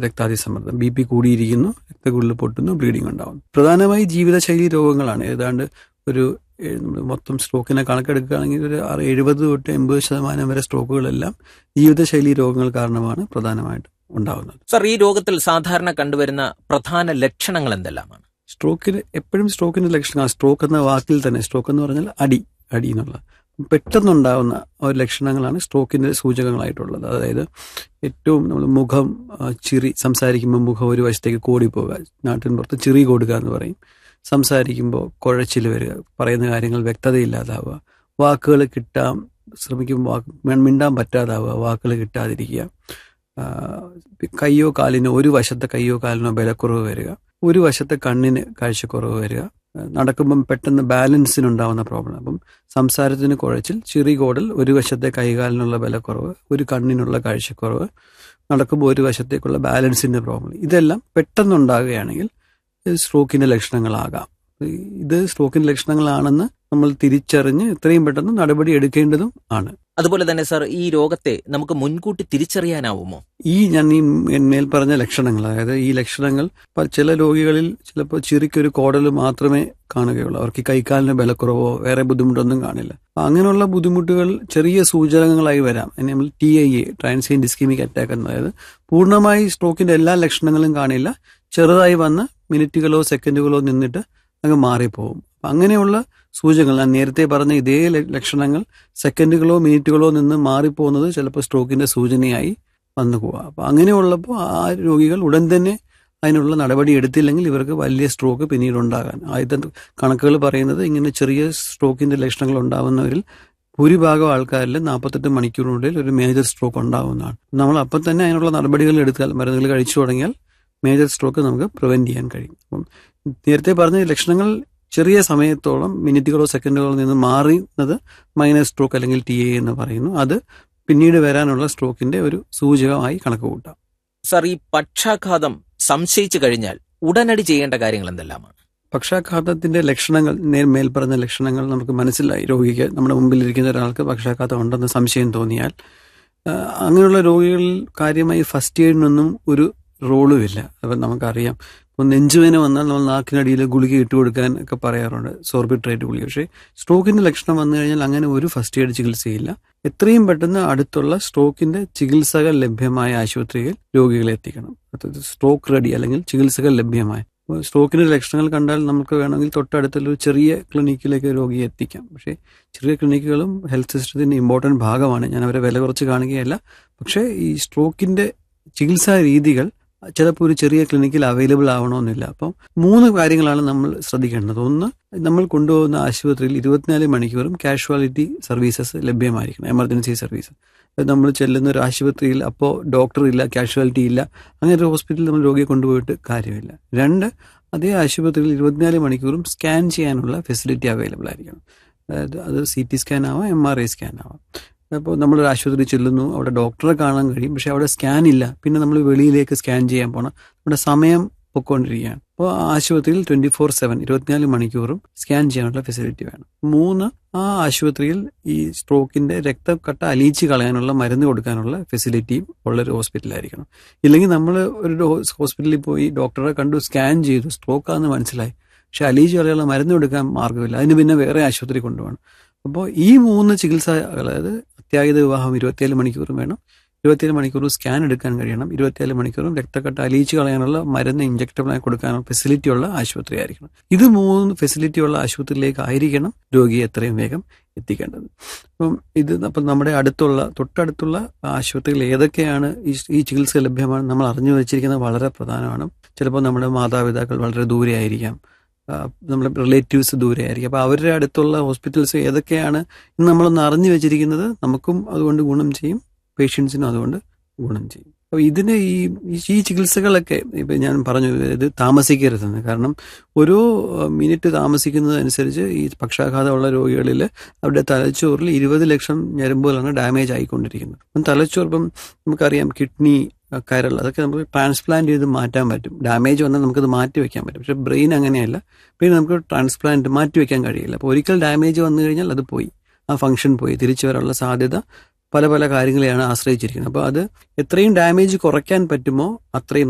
രക്താതിസമ്മർദ്ദം B P കൂടിയിരിക്കുന്നു രക്തക്കുഴൽ പൊട്ടുന്നു ബ്ലീഡിംഗ് ഉണ്ടാകുന്നു പ്രധാനമായി ജീവിതശൈലി രോഗങ്ങളാണ് ഏതാണ്ട് ഒരു ഏഹ്, നമ്മള് മൊത്തം സ്ട്രോക്കിനെ കണക്കെടുക്കുകയാണെങ്കിൽ ഒരു അറു- എഴുപത് തൊട്ട് എൺപത് ശതമാനം വരെ സ്ട്രോക്കുകളെല്ലാം ജീവിതശൈലി രോഗങ്ങൾ കാരണമാണ് പ്രധാനമായിട്ടും ഉണ്ടാകുന്നത് സർ ഈ രോഗത്തിൽ സാധാരണ കണ്ടുവരുന്ന പ്രധാന ലക്ഷണങ്ങൾ എന്തെല്ലാമാണ് സ്ട്രോക്കിന് എപ്പോഴും സ്ട്രോക്കിന്റെ ലക്ഷണങ്ങൾ സ്ട്രോക്ക് എന്ന വാക്കിൽ തന്നെ സ്ട്രോക്ക് എന്ന് പറഞ്ഞാൽ അടി അടി എന്നുള്ള പെട്ടെന്നുണ്ടാകുന്ന ഒരു ലക്ഷണങ്ങളാണ് സ്ട്രോക്കിന്റെ സൂചകങ്ങളായിട്ടുള്ളത് അതായത് ഏറ്റവും നമ്മൾ മുഖം ആ, ചിരി സംസാരിക്കുമ്പോൾ മുഖം ഒരു വശത്തേക്ക് കോടിപ്പോവുക നാട്ടിൻ പുറത്ത് ചിറി കൊടുക്കുക എന്ന് പറയും സംസാരിക്കുമ്പോൾ കുഴച്ചിൽ വരിക പറയുന്ന കാര്യങ്ങൾ വ്യക്തതയില്ലാതാവുക വാക്കുകൾ കിട്ടാൻ ശ്രമിക്കുമ്പോൾ വാക്ക് മിണ്ടാൻ പറ്റാതാവുക വാക്കുകൾ കിട്ടാതിരിക്കുക ആ, കയ്യോ കാലിനോ ഒരു വശത്തെ കയ്യോ കാലിനോ ബലക്കുറവ് വരിക ഒരു വശത്തെ കണ്ണിന് കാഴ്ചക്കുറവ് വരിക നടക്കുമ്പം പെട്ടെന്ന് ബാലൻസിനുണ്ടാവുന്ന പ്രോബ്ലം അപ്പം സംസാരത്തിന് കുഴച്ചിൽ ചിറി കോടൽ ഒരു വശത്തെ കൈകാലിനുള്ള ബലക്കുറവ് ഒരു കണ്ണിനുള്ള കാഴ്ചക്കുറവ് നടക്കുമ്പോൾ ഒരു വശത്തേക്കുള്ള ബാലൻസിന്റെ പ്രോബ്ലം ഇതെല്ലാം പെട്ടെന്നുണ്ടാകുകയാണെങ്കിൽ ഇത് സ്ട്രോക്കിന്റെ ലക്ഷണങ്ങളാകാം ഇത് സ്ട്രോക്കിന്റെ ലക്ഷണങ്ങളാണെന്ന് നമ്മൾ തിരിച്ചറിഞ്ഞ് എത്രയും പെട്ടെന്ന് നടപടി എടുക്കേണ്ടതും ആണ് അതുപോലെ തന്നെ സർ ഈ രോഗത്തെ നമുക്ക് മുൻകൂട്ടി തിരിച്ചറിയാനാവുമോ ഈ ഞാൻ ഈ മേൽ പറഞ്ഞ ലക്ഷണങ്ങൾ അതായത് ഈ ലക്ഷണങ്ങൾ പ- ചില രോഗികളിൽ ചിലപ്പോൾ ചിറിക്കൊരു കോടൽ മാത്രമേ കാണുകയുള്ളൂ അവർക്ക് ഈ കൈക്കാലിന് ബലക്കുറവോ വേറെ ബുദ്ധിമുട്ടൊന്നും കാണില്ല അപ്പൊ അങ്ങനെയുള്ള ബുദ്ധിമുട്ടുകൾ ചെറിയ സൂചകങ്ങളായി വരാം അതിനെ നമ്മൾ T I A transient ischemic attack എന്ന് അതായത് പൂർണ്ണമായി സ്ട്രോക്കിന്റെ എല്ലാ ലക്ഷണങ്ങളും കാണില്ല ചെറുതായി വന്ന് മിനിറ്റുകളോ സെക്കൻഡുകളോ നിന്നിട്ട് അങ്ങ് മാറിപ്പോകും അപ്പൊ അങ്ങനെയുള്ള സൂചകങ്ങൾ ഞാൻ നേരത്തെ പറഞ്ഞ ഇതേ ല- ലക്ഷണങ്ങൾ സെക്കൻഡുകളോ മിനിറ്റുകളോ നിന്ന് മാറിപ്പോകുന്നത് ചിലപ്പോൾ സ്ട്രോക്കിന്റെ സൂചനയായി വന്നു പോവാം അപ്പൊ അങ്ങനെയുള്ളപ്പോൾ ആ രോഗികൾ ഉടൻ തന്നെ അതിനുള്ള നടപടി എടുത്തില്ലെങ്കിൽ ഇവർക്ക് വലിയ സ്ട്രോക്ക് പിന്നീട് ഉണ്ടാകാൻ ആദ്യത്തെ കണക്കുകൾ പറയുന്നത് ഇങ്ങനെ ചെറിയ സ്ട്രോക്കിന്റെ ലക്ഷണങ്ങൾ ഉണ്ടാവുന്നവരിൽ ഭൂരിഭാഗം ആൾക്കാരിൽ നാൽപ്പത്തെട്ട് മണിക്കൂറിനുള്ളിൽ ഒരു മേജർ സ്ട്രോക്ക് ഉണ്ടാവുന്നതാണ് നമ്മൾ അപ്പം തന്നെ അതിനുള്ള നടപടികൾ എടുത്താൽ മരുന്നുകൾ കഴിച്ചു തുടങ്ങിയാൽ മേജർ സ്ട്രോക്ക് നമുക്ക് പ്രിവെന്റ് ചെയ്യാൻ കഴിയും അപ്പം നേരത്തെ പറഞ്ഞ ലക്ഷണങ്ങൾ ചെറിയ സമയത്തോളം മിനിറ്റുകളോ സെക്കൻഡുകളോ നിന്ന് മാറുന്നത് മൈനർ സ്ട്രോക്ക് അല്ലെങ്കിൽ ടി എ എന്ന് പറയുന്നു അത് പിന്നീട് വരാനുള്ള സ്ട്രോക്കിന്റെ ഒരു സൂചകമായി കണക്ക് കൂട്ടാം സർ ഈ പക്ഷാഘാതം സംശയിച്ചു കഴിഞ്ഞാൽ ഉടനടി ചെയ്യേണ്ട കാര്യങ്ങൾ എന്തെല്ലാമാണ് പക്ഷാഘാതത്തിന്റെ ലക്ഷണങ്ങൾ നേർ മേൽ പറഞ്ഞ ലക്ഷണങ്ങൾ നമുക്ക് മനസ്സിലായി രോഗിക്ക് നമ്മുടെ മുമ്പിൽ ഇരിക്കുന്ന ഒരാൾക്ക് പക്ഷാഘാതം ഉണ്ടെന്ന് സംശയം തോന്നിയാൽ ആ, അങ്ങനെയുള്ള രോഗികളിൽ കാര്യമായി ഫസ്റ്റ് എയ്ഡിനൊന്നും ഒരു റോളുമില്ല അപ്പം നമുക്കറിയാം ഇപ്പോൾ നെഞ്ചുവേന വന്നാൽ നമ്മൾ നാക്കിനടിയിൽ ഗുളിക ഇട്ട് കൊടുക്കാൻ ഒക്കെ പറയാറുണ്ട് സോർബിട്രേറ്റ് ഗുളിക പക്ഷേ സ്ട്രോക്കിന്റെ ലക്ഷണം വന്നു കഴിഞ്ഞാൽ അങ്ങനെ ഒരു ഫസ്റ്റ് എയ്ഡ് ചികിത്സയില്ല എത്രയും പെട്ടെന്ന് അടുത്തുള്ള സ്ട്രോക്കിന്റെ ചികിത്സകൾ ലഭ്യമായ ആശുപത്രിയിൽ രോഗികളെ എത്തിക്കണം അതായത് സ്ട്രോക്ക് റെഡി അല്ലെങ്കിൽ ചികിത്സകൾ ലഭ്യമായ അപ്പോൾ സ്ട്രോക്കിന്റെ ലക്ഷണങ്ങൾ കണ്ടാൽ നമുക്ക് വേണമെങ്കിൽ തൊട്ടടുത്തുള്ള ഒരു ചെറിയ ക്ലിനിക്കിലേക്ക് രോഗിയെ എത്തിക്കാം പക്ഷേ ചെറിയ ക്ലിനിക്കുകളും ഹെൽത്ത് സിസ്റ്റത്തിന്റെ ഇമ്പോർട്ടന്റ് ഭാഗമാണ് ഞാൻ അവരെ വില കുറച്ച് കാണുകയല്ല പക്ഷേ ഈ സ്ട്രോക്കിന്റെ ചികിത്സാ രീതികൾ ചിലപ്പോൾ ഒരു ചെറിയ ക്ലിനിക്കിൽ അവൈലബിൾ ആവണമെന്നില്ല അപ്പം മൂന്ന് കാര്യങ്ങളാണ് നമ്മൾ ശ്രദ്ധിക്കേണ്ടത് ഒന്ന് നമ്മൾ കൊണ്ടുപോകുന്ന ആശുപത്രിയിൽ ഇരുപത്തിനാല് മണിക്കൂറും കാഷ്വാലിറ്റി സർവീസസ് ലഭ്യമായിരിക്കണം എമർജൻസി സർവീസ് നമ്മൾ ചെല്ലുന്ന ഒരു ആശുപത്രിയിൽ അപ്പോൾ ഡോക്ടർ ഇല്ല കാഷ്വാലിറ്റി ഇല്ല അങ്ങനെ ഒരു ഹോസ്പിറ്റലിൽ നമ്മൾ രോഗിയെ കൊണ്ടുപോയിട്ട് കാര്യമില്ല രണ്ട് അതേ ആശുപത്രിയിൽ ഇരുപത്തിനാല് മണിക്കൂറും സ്കാൻ ചെയ്യാനുള്ള ഫെസിലിറ്റി അവൈലബിൾ ആയിരിക്കണം അതായത് അത് സി ടി സ്കാൻ ആവാം എം ആർ ഐ സ്കാൻ ആവാം അപ്പോൾ നമ്മളൊരു ആശുപത്രി ചെല്ലുന്നു അവിടെ ഡോക്ടറെ കാണാൻ കഴിയും പക്ഷെ അവിടെ സ്കാൻ ഇല്ല പിന്നെ നമ്മൾ വെളിയിലേക്ക് സ്കാൻ ചെയ്യാൻ പോകണം നമ്മുടെ സമയം പൊക്കോണ്ടിരിക്കുകയാണ് അപ്പോൾ ആശുപത്രിയിൽ ട്വന്റി ഫോർ സെവൻ ഇരുപത്തിനാല് മണിക്കൂറും സ്കാൻ ചെയ്യാനുള്ള ഫെസിലിറ്റി വേണം മൂന്ന് ആ ആശുപത്രിയിൽ ഈ സ്ട്രോക്കിന്റെ രക്തക്കട്ട അലിയിച്ച് കളയാനുള്ള മരുന്ന് കൊടുക്കാനുള്ള ഫെസിലിറ്റിയും ഉള്ള ഒരു ഹോസ്പിറ്റലായിരിക്കണം ഇല്ലെങ്കിൽ നമ്മൾ ഒരു ഹോസ്പിറ്റലിൽ പോയി ഡോക്ടറെ കണ്ടു സ്കാൻ ചെയ്തു സ്ട്രോക്കാന്ന് മനസ്സിലായി പക്ഷെ അലീജ് കളയുള്ള മരുന്ന് കൊടുക്കാൻ മാർഗ്ഗമില്ല അതിന് പിന്നെ വേറെ ആശുപത്രി കൊണ്ടുപോകണം അപ്പോൾ ഈ മൂന്ന് ചികിത്സ അതായത് അത്യാഹിത വിവാഹം ഇരുപത്തിയേഴ് മണിക്കൂറും വേണം ഇരുപത്തിയേഴ് മണിക്കൂർ സ്കാൻ എടുക്കാൻ കഴിയണം ഇരുപത്തിയേഴ് മണിക്കൂറും രക്തക്കട്ട അലിയിച്ച് കളയാനുള്ള മരുന്ന് ഇഞ്ചക്റ്റബിളായി കൊടുക്കാനുള്ള ഫെസിലിറ്റി ഉള്ള ആശുപത്രി ആയിരിക്കണം ഇത് മൂന്ന് ഫെസിലിറ്റി ഉള്ള ആശുപത്രിയിലേക്ക് ആയിരിക്കണം രോഗിയെ എത്രയും വേഗം എത്തിക്കേണ്ടത് അപ്പം ഇത് അപ്പം നമ്മുടെ അടുത്തുള്ള തൊട്ടടുത്തുള്ള ആശുപത്രികൾ ഏതൊക്കെയാണ് ഈ ഈ ചികിത്സ ലഭ്യമാണ് നമ്മൾ അറിഞ്ഞു വെച്ചിരിക്കുന്നത് വളരെ പ്രധാനമാണ് ചിലപ്പോൾ നമ്മുടെ മാതാപിതാക്കൾ വളരെ ദൂരെ ആയിരിക്കാം ആ, നമ്മുടെ റിലേറ്റീവ്സ് ദൂരെ ആയിരിക്കും അപ്പോൾ അവരുടെ അടുത്തുള്ള ഹോസ്പിറ്റൽസ് ഏതൊക്കെയാണ് എന്ന് നമ്മളൊന്ന് അറിഞ്ഞു വെച്ചിരിക്കുന്നത് നമുക്കും അതുകൊണ്ട് ഗുണം ചെയ്യും പേഷ്യൻസിനും അതുകൊണ്ട് ഗുണം ചെയ്യും അപ്പോൾ ഇതിന് ഈ ഈ ചികിത്സകളൊക്കെ ഇപ്പം ഞാൻ പറഞ്ഞു ഇത് താമസിക്കരുതെന്ന് കാരണം ഓരോ മിനിറ്റ് താമസിക്കുന്നതനുസരിച്ച് ഈ പക്ഷാഘാതമുള്ള രോഗികളിൽ അവരുടെ തലച്ചോറിൽ ഇരുപത് ലക്ഷം ഞരമ്പുകളാണ് ഡാമേജ് ആയിക്കൊണ്ടിരിക്കുന്നത് അപ്പം തലച്ചോർ ഇപ്പം നമുക്കറിയാം കിഡ്നി കരൾ അതൊക്കെ നമുക്ക് ട്രാൻസ്പ്ലാന്റ് ചെയ്ത് മാറ്റാൻ പറ്റും ഡാമേജ് വന്നാൽ നമുക്കത് മാറ്റി വെക്കാൻ പറ്റും പക്ഷെ ബ്രെയിൻ അങ്ങനെയല്ല ബ്രെയിൻ നമുക്ക് ട്രാൻസ്പ്ലാന്റ് മാറ്റി വെക്കാൻ കഴിയില്ല അപ്പോൾ ഒരിക്കൽ ഡാമേജ് വന്നു കഴിഞ്ഞാൽ അത് പോയി ആ ഫംഗ്ഷൻ പോയി തിരിച്ചു വരാനുള്ള സാധ്യത പല പല കാര്യങ്ങളെയാണ് ആശ്രയിച്ചിരിക്കുന്നത് അപ്പോൾ അത് എത്രയും ഡാമേജ് കുറയ്ക്കാൻ പറ്റുമോ അത്രയും